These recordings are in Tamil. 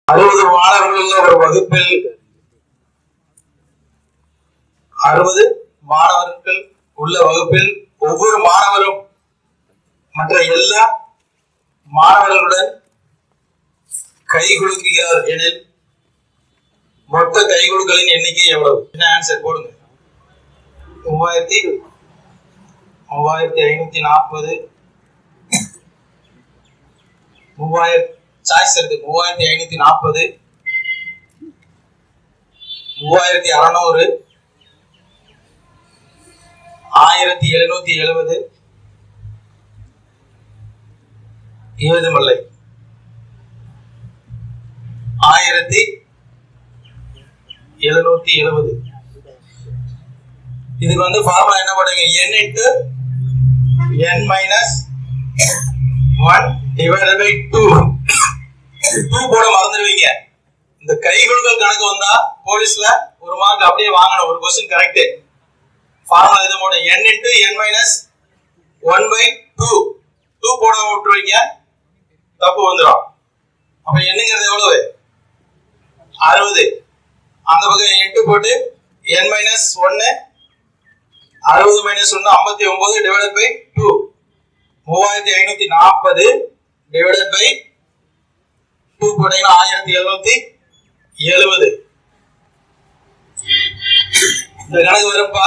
அறுபது மாணவர்கள் உள்ள ஒரு வகுப்பில் அறுபது மாணவர்கள் உள்ள வகுப்பில் ஒவ்வொரு மாணவரும் மற்ற எல்லா மாணவர்களுடன் கை குலுக்குகிறார் எனில் மொத்த கை குலுக்கலின் எண்ணிக்கை எவ்வளவு என்ன ஆன்சர் போடுங்க மூவாயிரத்தி மூவாயிரத்தி ஐநூத்தி நாற்பது மூவாயிரத்தி சாய்ஸ் இருக்கு மூவாயிரத்தி ஐநூத்தி நாற்பது மூவாயிரத்தி அறநூறு ஆயிரத்தி எழுநூத்தி எழுபது ஏதுமல்லை ஆயிரத்தி எழுநூத்தி எழுபது இதுக்கு வந்து ஃபார்முலா என்ன பண்ணுங்க n into n minus one divided by two two போட மறந்துடுவீங்க இந்த கை குலுக்கல் கணக்கு வந்தா போலீஸ்ல ஒரு மார்க் அப்படியே வாங்கணும் ஒரு கொஸ்டின் கரெக்ட் ஃபார்முலா இது போட n into n minus one by two two போட விட்டுருவீங்க தப்பு வந்துடும் அப்ப என்னங்கிறது எவ்வளவு அறுபது அந்த பக்கம் எட்டு போட்டு n மைனஸ் ஒன்னு அறுபது மைனஸ் ஒன்னு ஐம்பத்தி ஒன்பது டிவைடட் பை டூ மூவாயிரத்தி ஐநூத்தி நாற்பது டிவைடட் பை டூ போட்டீங்கன்னா ஆயிரத்தி எழுநூத்தி எழுபது இந்த கணக்கு வரும்பா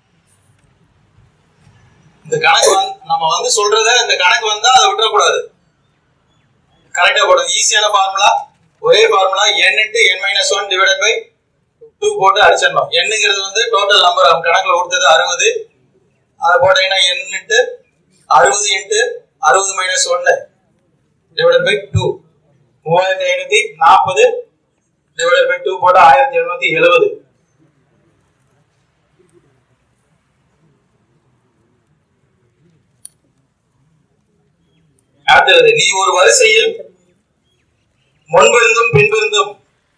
இந்த கணக்கு வந்து நம்ம வந்து சொல்றத இந்த கணக்கு வந்தா அதை விட்டுறக்கூடாது கரெக்டா போடுறது ஈஸியான ஃபார்முலா ஒரே formula n into n minus one divided by two போட்டு அடிச்சிடணும் என்னங்கிறது வந்து டோட்டல் நம்பர் அவங்க கணக்குல கொடுத்தது அறுபது அதை போட்டீங்கன்னா n இன்ட்டு அறுபது இன்ட்டு அறுபது மைனஸ் ஒன்னு டிவைடட் பை டூ மூவாயிரத்தி ஐநூத்தி நாற்பது டிவைடட் பை டூ போட்டு ஆயிரத்தி எழுநூத்தி எழுபது அடுத்தது நீ ஒரு வரிசையில் முன்பிருந்தும் பின்பிருந்தும்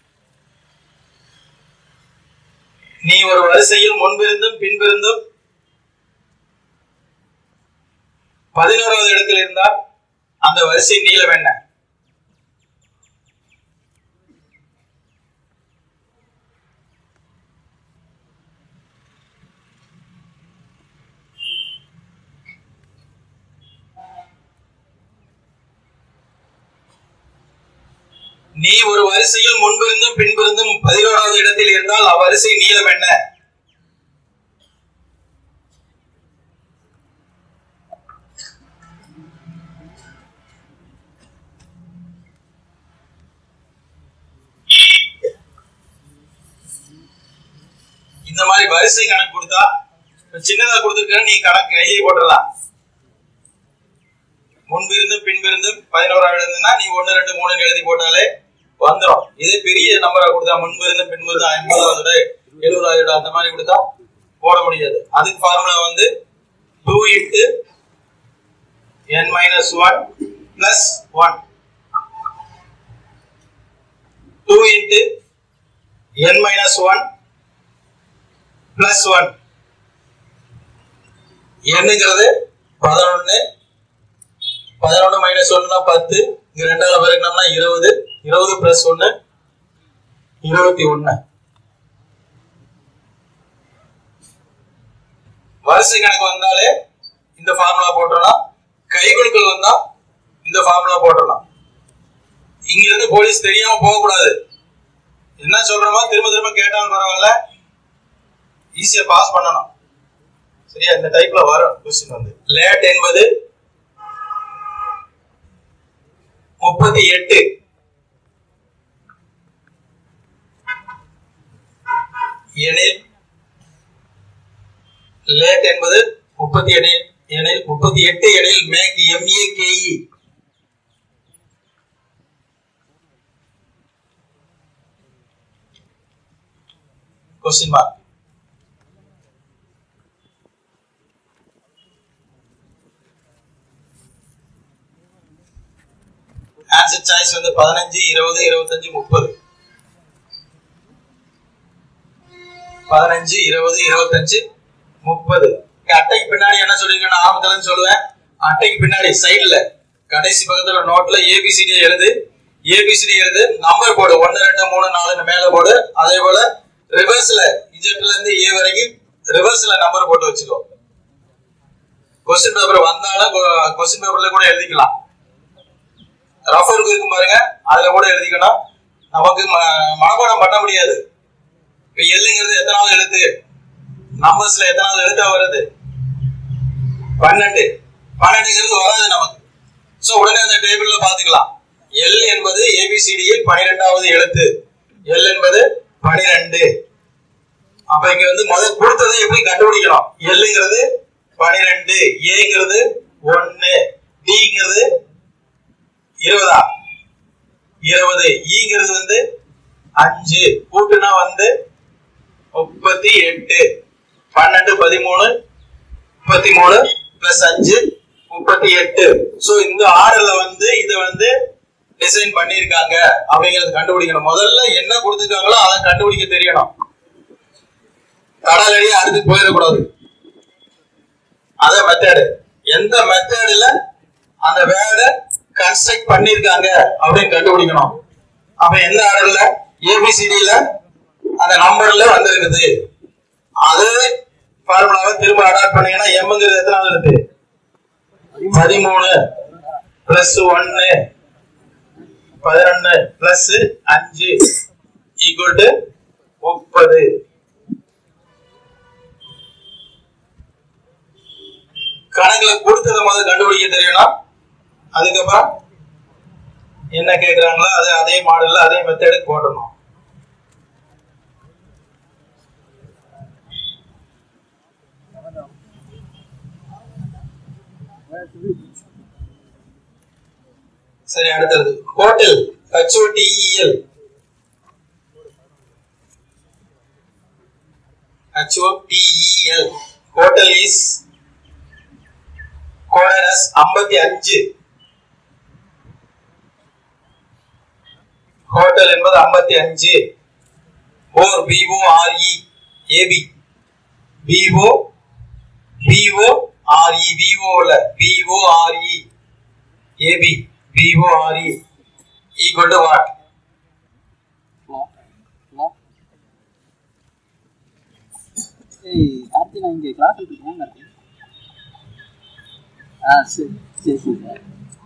நீ ஒரு வரிசையில் முன்பிருந்தும் பின்பிருந்தும் பதினோராவது இடத்தில் இருந்தால் அந்த வரிசை நீளம் என்ன நீ ஒரு வரிசையில் முன்பிருந்தும் பின்பிருந்தும் பதினோராவது இடத்தில் இருந்தால் அவ்வரிசை நீளம் என்ன இந்த மாதிரி வரிசை கணக்கு கொடுத்தா இப்ப சின்னதா கொடுத்துருக்க நீ கணக்கு எழுதி போட்டுடலாம் முன்பிருந்தும் பின்பிருந்தும் பதினோராவது இருந்துன்னா நீ ஒன்னு ரெண்டு மூணு எழுதி போட்டாலே வந்துடும் இதே பெரிய நம்பரா கொடுத்தா முன்பிருந்தும் பின்பிருந்தும் ஐம்பதாவது எழுபதாவது அந்த மாதிரி கொடுத்தா போட முடியாது அதுக்கு ஃபார்முலா வந்து two into n minus one plus one two into n minus one plus one என்னங்கிறது பதினொன்னு பதினொன்னு மைனஸ் ஒன்னுனா பத்து இங்க ரெண்டாவது பெருக்கணும்னா இருபது இருபது பிளஸ் ஒன்னு இருபத்தி ஒன்னு வரிசை கணக்கு வந்தாலே இந்த ஃபார்முலா போட்டுடலாம் கைகுலுக்கள் வந்தா இந்த ஃபார்முலா போட்டுடலாம் இங்க இருந்து போலீஸ் தெரியாம போக கூடாது என்ன சொல்றோமோ திரும்ப திரும்ப கேட்டாலும் பரவாயில்ல ஈஸியா பாஸ் பண்ணணும் சரியா இந்த டைப்ல வரும் கொஸ்டின் வந்து லேட் என்பது முப்பத்தி எட்டு எனில் லேட் என்பது முப்பத்தி எனில் எனில் முப்பத்தி எட்டு எனில் make M A K E question mark answer choice வந்து பதினஞ்சு இருபது இருபத்தஞ்சு முப்பது பதினஞ்சு இருபது இருபத்தஞ்சு முப்பது அட்டைக்கு பின்னாடி என்ன சொல்லுவீங்க நான் ஆரம்பத்துல சொல்லுவேன் அட்டைக்கு பின்னாடி சைடுல கடைசி பக்கத்துல நோட்ல ஏபிசிடி எழுது ஏபிசிடி எழுது நம்பர் போடு ஒன்னு ரெண்டு மூணு நாலுன்னு மேல போடு அதே போல ரிவர்ஸ்ல இஜெட்ல இருந்து ஏ வரைக்கும் ரிவர்ஸ்ல நம்பர் போட்டு வச்சுக்கோ கொஸ்டின் பேப்பர் வந்தாலும் கொஸ்டின் பேப்பர்ல கூட எழுதிக்கலாம் ரஃபருக்கு இருக்கும் பாருங்க அதுல கூட எழுதிக்கணும் நமக்கு ம- மனப்பாடம் பண்ண முடியாது இப்ப எல்லுங்கிறது எத்தனாவது எழுத்து நம்பர்ஸ்ல எத்தனாவது எழுத்தா வருது பன்னெண்டு பன்னெண்டுங்கிறது வராது நமக்கு சோ உடனே அந்த டேபிள்ல பாத்துக்கலாம் எல் என்பது ஏபிசிடியில் பனிரெண்டாவது எழுத்து எல் என்பது பனிரெண்டு அப்ப இங்க வந்து முதல் கொடுத்ததை எப்படி கண்டுபிடிக்கணும் எல்லுங்கிறது பனிரெண்டு ஏங்கிறது ஒன்னு டிங்கிறது இருபதா இருபது ஈங்கிறது வந்து அஞ்சு கூட்டுனா வந்து முப்பத்தி எட்டு பன்னெண்டு பதிமூணு முப்பத்தி மூணு பிளஸ் அஞ்சு முப்பத்தி எட்டு சோ இந்த ஆர்டர்ல வந்து இத வந்து டிசைன் பண்ணிருக்காங்க அப்படிங்கறது கண்டுபிடிக்கணும் முதல்ல என்ன கொடுத்துருக்காங்களோ அதை கண்டுபிடிக்க தெரியணும் கடலடியே அடுத்து போயிடக்கூடாது அத மெத்தடு எந்த மெத்தடுல அந்த வேர்டை கன்ஸ்ட்ரக்ட் பண்ணிருக்காங்க அப்படின்னு கண்டுபிடிக்கணும் அப்ப எந்த ஆர்டர்ல ஏபிசிடில அந்த நம்பர்ல வந்திருக்குது அது ஃபார்முலாவை திரும்ப அடாப்ட் பண்ணீங்கன்னா எம்ங்கிறது எத்தனாவது இருக்கு பதிமூணு பிளஸ் ஒன்னு பதினொன்னு பிளஸ் அஞ்சு ஈக்குவல் டு முப்பது கணக்குல கொடுத்ததை முதல்ல கண்டுபிடிக்க தெரியணும் அதுக்கப்புறம் என்ன கேக்குறாங்களோ அது அதே மாடல்ல அதே மெத்தடுக்கு போடணும் சரி அடுத்தது hotel H O T E L H O T E L hotel is coded as ஐம்பத்தி அஞ்சு ஹோட்டல் என்பது ஐம்பத்தி அஞ்சு ஓர் பிஓஆர்இ ஏபி பிஓ பிஓஆர்இ பிஓல B O R E A B B O R E equal to what hello hello ஏய் கார்த்தி நான் இங்கே கிளாஸ் இருக்கேன் கார்த்தி ஆ சரி சரி சரி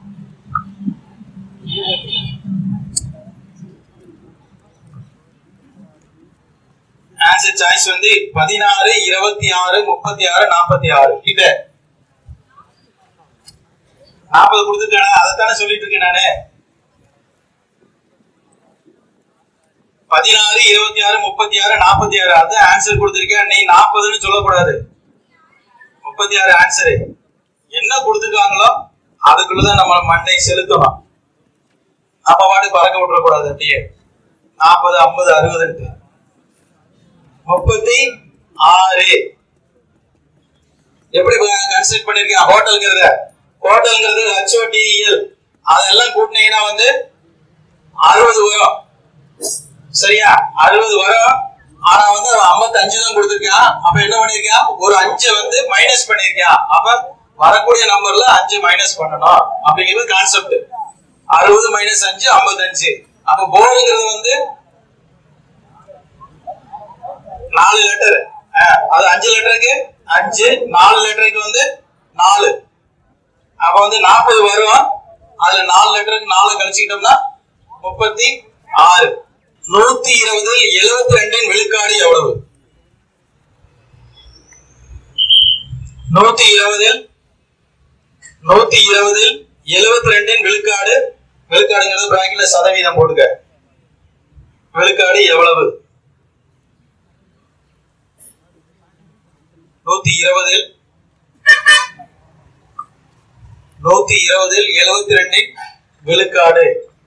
ஆன்சர் சாய்ஸ் வந்து பதினாறு இருபத்தி ஆறு முப்பத்தி ஆறு நாற்பத்தி ஆறு கிட்ட நாற்பது கொடுத்துருக்கானே அதைத்தானே சொல்லிட்டு இருக்கேன் நானு பதினாறு இருபத்தி ஆறு முப்பத்தி ஆறு நாற்பத்தி ஆறு அது ஆன்சர் கொடுத்துருக்கேன் நீ நாற்பதுன்னு சொல்லக்கூடாது முப்பத்தி ஆறு ஆன்சரு என்ன கொடுத்துருக்காங்களோ அதுக்குள்ளதான் நம்ம மண்டை செலுத்தணும் நம்ம பாட்டு பறக்க விட்டுறக்கூடாது அப்படியே நாற்பது ஐம்பது அறுபதுன்ட்டு முப்பத்தி ஆறு எப்படி கன்சிடர் பண்ணிருக்கேன் ஹோட்டல்ங்கிறத ஹோட்டல்ங்கிறது ஹெச்ஓடிஎல் அதெல்லாம் கூட்டினீங்கன்னா வந்து அறுபது வரும் சரியா அறுபது வரும் ஆனா வந்து அவன் 55 தான் கொடுத்திருக்கான் அப்ப என்ன பண்ணிருக்கான் ஒரு அஞ்சு வந்து மைனஸ் பண்ணிருக்கான் அப்ப வரக்கூடிய நம்பர்ல அஞ்சு மைனஸ் பண்ணணும் அப்படிங்கிறது கான்செப்ட் அறுபது மைனஸ் அஞ்சு ஐம்பத்தஞ்சு அப்ப போருங்கிறது வந்து நாலு லெட்டர் அது அஞ்சு லெட்டருக்கு அஞ்சு நாலு லெட்டருக்கு வந்து நாலு அப்ப வந்து நாற்பது வரும் அதுல நாலு லெட்டருக்கு நாலு கழிச்சுக்கிட்டோம்னா முப்பத்தி ஆறு நூத்தி இருபதில் எழுபத்தி ரெண்டின் விழுக்காடு எவ்வளவு நூத்தி இருபதில் நூத்தி இருபதில் எழுபத்தி ரெண்டின் விழுக்காடு விழுக்காடுங்கிறது பிராக்கெட்ல சதவீதம் போட்டுக்க விழுக்காடு எவ்வளவு நூத்தி இருபதில் நூத்தி இருபதில் எழுபத்தி ரெண்டின் விழுக்காடு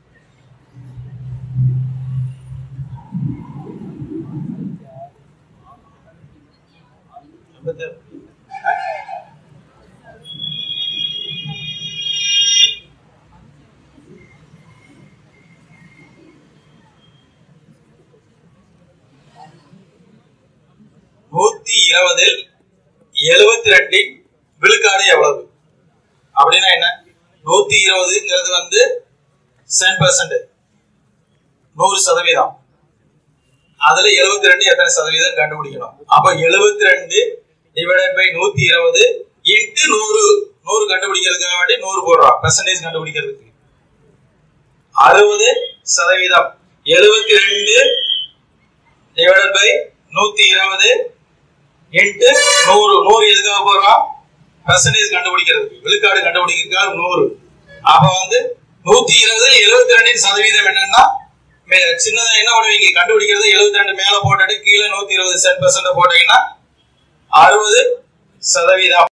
நூத்தி இருபதில் எழுபத்தி ரெண்டின் விழுக்காடு எவ்வளவு அப்படின்னா என்ன நூத்தி இருபதுங்கிறது வந்து சென் பர்சன்ட் நூறு சதவீதம் அதுல 72 ரெண்டு எத்தனை சதவீதம் கண்டுபிடிக்கணும் அப்ப 72 ரெண்டு டிவைடட் பை நூத்தி இருபது இன்ட்டு நூறு நூறு கண்டுபிடிக்கிறதுக்காக வேண்டி நூறு போடுறோம் பெர்சன்டேஜ் கண்டுபிடிக்கிறதுக்கு அறுபது சதவீதம் 72 ரெண்டு டிவைடட் பை நூத்தி இருபது இன்ட்டு நூறு நூறு எதுக்காக போடுறோம் பெர்சன்டேஜ் கண்டுபிடிக்கிறதுக்கு விழுக்காடு கண்டுபிடிக்கிறதுக்காக நூறு அப்ப வந்து நூத்தி இருபது எழுபத்தி ரெண்டின் சதவீதம் என்னன்னா மே- சின்னதா என்ன பண்ணுவீங்க கண்டுபிடிக்கிறது 72 ரெண்டு மேல போட்டுட்டு கீழே நூத்தி இருபது சென்ட் பெர்சன்ட் போட்டீங்கன்னா அறுபது சதவீதம்